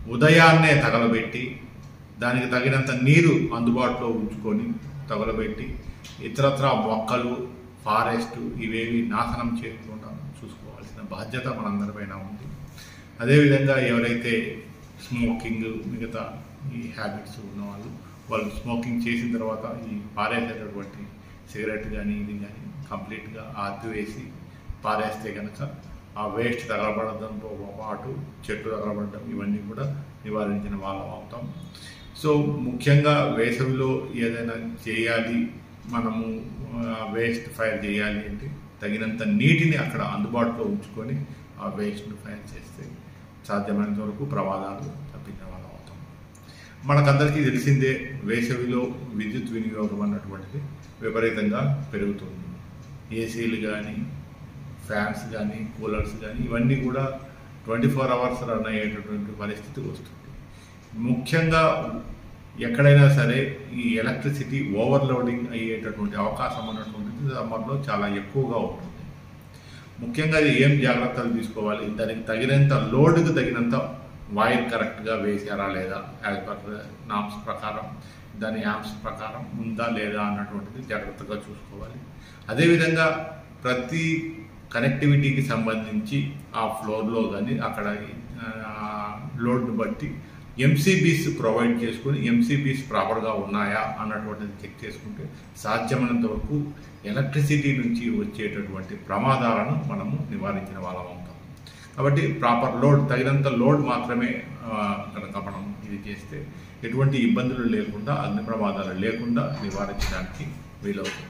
ఉదయాన్నే తగలబెట్టి దానికి తగినంత నీరు అందుబాటులో ఉంచుకొని తగలబెట్టి ఇతరత్ర మొక్కలు ఫారెస్ట్ ఇవేవి నాశనం చేయకుండా చూసుకోవాల్సిన బాధ్యత మనందరిపైన ఉంది అదేవిధంగా ఎవరైతే స్మోకింగ్ మిగతా ఈ హ్యాబిట్స్ ఉన్నవాళ్ళు వాళ్ళు స్మోకింగ్ చేసిన తర్వాత ఈ పారేసేటటువంటి సిగరెట్ కానీ ఇది కానీ కంప్లీట్గా ఆపివేసి పారేస్తే కనుక ఆ వేస్ట్ తగలబడడంతో పాటు చెట్టు తగలబడడం ఇవన్నీ కూడా నివారించిన వాళ్ళం అవుతాం సో ముఖ్యంగా వేసవిలో ఏదైనా చేయాలి మనము వేస్ట్ ఫైర్ చేయాలి అంటే తగినంత నీటిని అక్కడ అందుబాటులో ఉంచుకొని ఆ వేస్ట్ను ఫైర్ చేస్తే సాధ్యమైనంత వరకు ప్రమాదాలు తప్పించిన వాళ్ళం అవుతాం మనకందరికీ తెలిసిందే వేసవిలో విద్యుత్ వినియోగం అన్నటువంటిది విపరీతంగా పెరుగుతుంది ఏసీలు కానీ ఫ్యాన్స్ కానీ కూలర్స్ కానీ ఇవన్నీ కూడా ట్వంటీ ఫోర్ అవర్స్ రన్ అయ్యేటటువంటి పరిస్థితి వస్తుంది ముఖ్యంగా ఎక్కడైనా సరే ఈ ఎలక్ట్రిసిటీ ఓవర్లోడింగ్ అయ్యేటటువంటి అవకాశం ఉన్నటువంటిది సమ్మర్లో చాలా ఎక్కువగా ఉంటుంది ముఖ్యంగా ఇది ఏం జాగ్రత్తలు తీసుకోవాలి దానికి తగినంత లోడ్కి తగినంత వైర్ కరెక్ట్గా వేసారా లేదా యాజ్ పర్ నామ్స్ ప్రకారం దాని యామ్స్ ప్రకారం ఉందా లేదా అన్నటువంటిది జాగ్రత్తగా చూసుకోవాలి అదేవిధంగా ప్రతి కనెక్టివిటీకి సంబంధించి ఆ ఫ్లోర్లో కానీ అక్కడ లోడ్ను బట్టి ఎంసీబీస్ ప్రొవైడ్ చేసుకుని ఎంసీబీస్ ప్రాపర్గా ఉన్నాయా అన్నటువంటిది చెక్ చేసుకుంటే సాధ్యమైనంత వరకు ఎలక్ట్రిసిటీ నుంచి వచ్చేటటువంటి ప్రమాదాలను మనము నివారించిన వాళ్ళం అవుతాం కాబట్టి ప్రాపర్ లోడ్ తగినంత లోడ్ మాత్రమే ఆ, కనుక మనం ఇది చేస్తే ఎటువంటి ఇబ్బందులు లేకుండా అగ్ని ప్రమాదాలు లేకుండా నివారించడానికి వీలవుతుంది